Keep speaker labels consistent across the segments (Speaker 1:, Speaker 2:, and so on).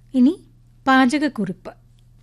Speaker 1: ഇനി പാചകക്കുറിപ്പ്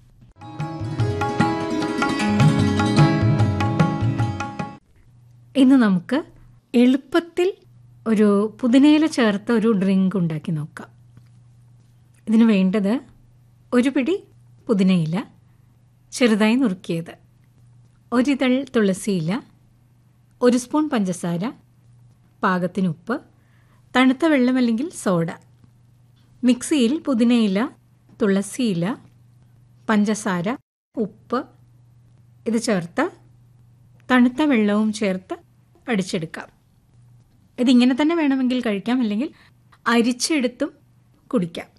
Speaker 1: ഇന്ന് നമുക്ക് എളുപ്പത്തിൽ ഒരു പുതിനയില ചേർത്ത ഒരു ഡ്രിങ്ക് ഉണ്ടാക്കി നോക്കാം ഇതിന് വേണ്ടത് ഒരു പിടി പുതിനയില ചെറുതായി നുറുക്കിയത് ഒരിതൾ തുളസിയില ഒരു സ്പൂൺ പഞ്ചസാര പാകത്തിന് ഉപ്പ് തണുത്ത വെള്ളം അല്ലെങ്കിൽ സോഡ മിക്സിയിൽ പുതിനയില തുളസിയില പഞ്ചസാര ഉപ്പ് ഇത് ചേർത്ത് തണുത്ത വെള്ളവും ചേർത്ത് അടിച്ചെടുക്കാം ഇതിങ്ങനെ തന്നെ വേണമെങ്കിൽ കഴിക്കാം അല്ലെങ്കിൽ അരിച്ചെടുത്തും കുടിക്കാം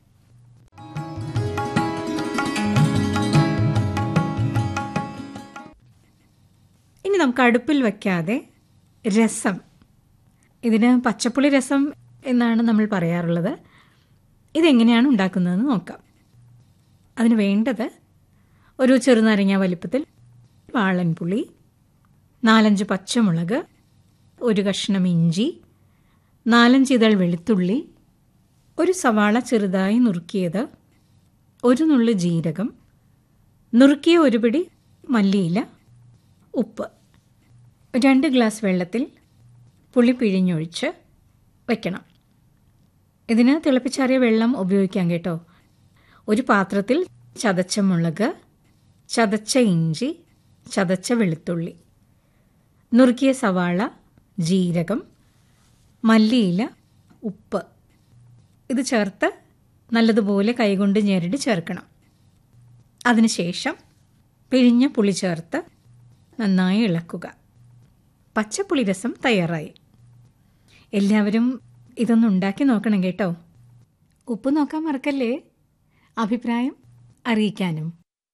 Speaker 1: ഇനി നമുക്ക് അടുപ്പിൽ വയ്ക്കാതെ രസം ഇതിന് പച്ചപ്പുളി രസം എന്നാണ് നമ്മൾ പറയാറുള്ളത് ഇതെങ്ങനെയാണ് ഉണ്ടാക്കുന്നതെന്ന് നോക്കാം അതിന് വേണ്ടത് ഒരു ചെറുനാരങ്ങ വലിപ്പത്തിൽ വാളൻപുളി നാലഞ്ച് പച്ചമുളക് ഒരു കഷ്ണം ഇഞ്ചി നാലഞ്ച് ഇതൾ വെളുത്തുള്ളി ഒരു സവാള ചെറുതായി നുറുക്കിയത് ഒരു നുള്ളു ജീരകം നുറുക്കിയ ഒരു പിടി മല്ലിയില ഉപ്പ് രണ്ട് ഗ്ലാസ് വെള്ളത്തിൽ പുളി പിഴിഞ്ഞൊഴിച്ച് വയ്ക്കണം ഇതിന് തിളപ്പിച്ചാറിയ വെള്ളം ഉപയോഗിക്കാം കേട്ടോ ഒരു പാത്രത്തിൽ ചതച്ച മുളക് ചതച്ച ഇഞ്ചി ചതച്ച വെളുത്തുള്ളി നുറുക്കിയ സവാള ജീരകം മല്ലിയില ഉപ്പ് ഇത് ചേർത്ത് നല്ലതുപോലെ കൈകൊണ്ട് ഞെരടി ചേർക്കണം അതിനുശേഷം പിഴിഞ്ഞ പുളി ചേർത്ത് നന്നായി ഇളക്കുക പച്ചപ്പുളി രസം തയ്യാറായി എല്ലാവരും ഇതൊന്ന് ഉണ്ടാക്കി നോക്കണം കേട്ടോ ഉപ്പ് നോക്കാൻ മറക്കല്ലേ അഭിപ്രായം അറിയിക്കാനും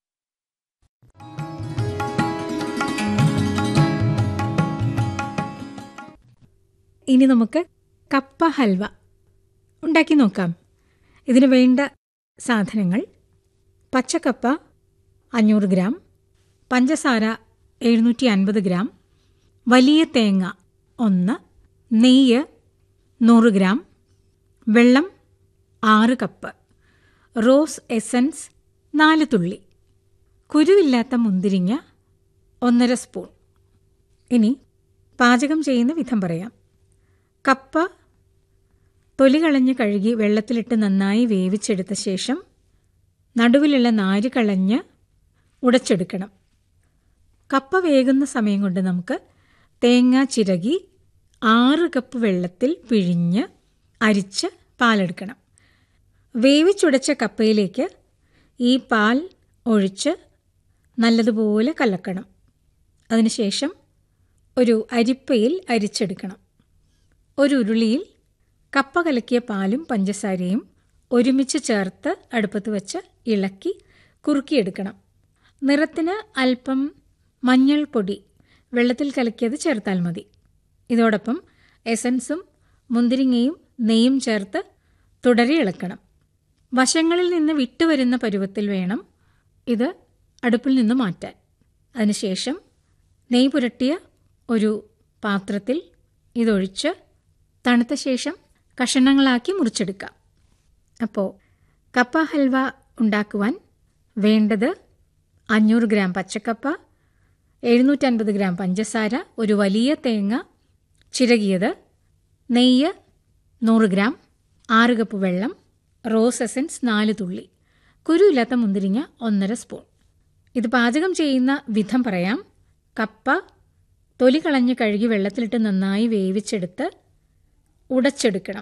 Speaker 1: ഇനി നമുക്ക് കപ്പ ഹൽവ ഉണ്ടാക്കി നോക്കാം ഇതിന് വേണ്ട സാധനങ്ങൾ പച്ചക്കപ്പ അഞ്ഞൂറ് ഗ്രാം പഞ്ചസാര എഴുന്നൂറ്റി അൻപത് ഗ്രാം വലിയ തേങ്ങ ഒന്ന് നെയ്യ് നൂറ് ഗ്രാം വെള്ളം ആറ് കപ്പ് റോസ് എസൻസ് നാല് തുള്ളി കുരുവില്ലാത്ത മുന്തിരിങ്ങ ഒന്നര സ്പൂൺ ഇനി പാചകം ചെയ്യുന്ന വിധം പറയാം കപ്പ തൊലി കളഞ്ഞ് കഴുകി വെള്ളത്തിലിട്ട് നന്നായി വേവിച്ചെടുത്ത ശേഷം നടുവിലുള്ള നാര് കളഞ്ഞ് ഉടച്ചെടുക്കണം കപ്പ വേകുന്ന സമയം കൊണ്ട് നമുക്ക് തേങ്ങ ചിരകി ആറ് കപ്പ് വെള്ളത്തിൽ പിഴിഞ്ഞ് അരിച്ച് പാലെടുക്കണം വേവിച്ചുടച്ച കപ്പയിലേക്ക് ഈ പാൽ ഒഴിച്ച് നല്ലതുപോലെ കലക്കണം അതിനുശേഷം ഒരു അരിപ്പയിൽ അരിച്ചെടുക്കണം ഒരു ഉരുളിയിൽ കപ്പ കലക്കിയ പാലും പഞ്ചസാരയും ഒരുമിച്ച് ചേർത്ത് അടുപ്പത്ത് വെച്ച് ഇളക്കി കുറുക്കിയെടുക്കണം നിറത്തിന് അല്പം മഞ്ഞൾപ്പൊടി വെള്ളത്തിൽ കലക്കിയത് ചേർത്താൽ മതി ഇതോടൊപ്പം എസൻസും മുന്തിരിങ്ങയും നെയ്യും ചേർത്ത് തുടരെ ഇളക്കണം വശങ്ങളിൽ നിന്ന് വിട്ടുവരുന്ന പരുവത്തിൽ വേണം ഇത് അടുപ്പിൽ നിന്ന് മാറ്റാൻ അതിനുശേഷം നെയ്യ് പുരട്ടിയ ഒരു പാത്രത്തിൽ ഇതൊഴിച്ച് തണുത്ത ശേഷം കഷണങ്ങളാക്കി മുറിച്ചെടുക്കാം അപ്പോൾ കപ്പ ഹൽവ ഉണ്ടാക്കുവാൻ വേണ്ടത് അഞ്ഞൂറ് ഗ്രാം പച്ചക്കപ്പ എഴുന്നൂറ്റൻപത് ഗ്രാം പഞ്ചസാര ഒരു വലിയ തേങ്ങ ചിരകിയത് നെയ്യ് നൂറ് ഗ്രാം ആറ് കപ്പ് വെള്ളം റോസ് എസൻസ് നാല് തുള്ളി കുരുയില്ലാത്ത മുന്തിരിങ്ങ ഒന്നര സ്പൂൺ ഇത് പാചകം ചെയ്യുന്ന വിധം പറയാം കപ്പ തൊലി കളഞ്ഞ് കഴുകി വെള്ളത്തിലിട്ട് നന്നായി വേവിച്ചെടുത്ത് ഉടച്ചെടുക്കണം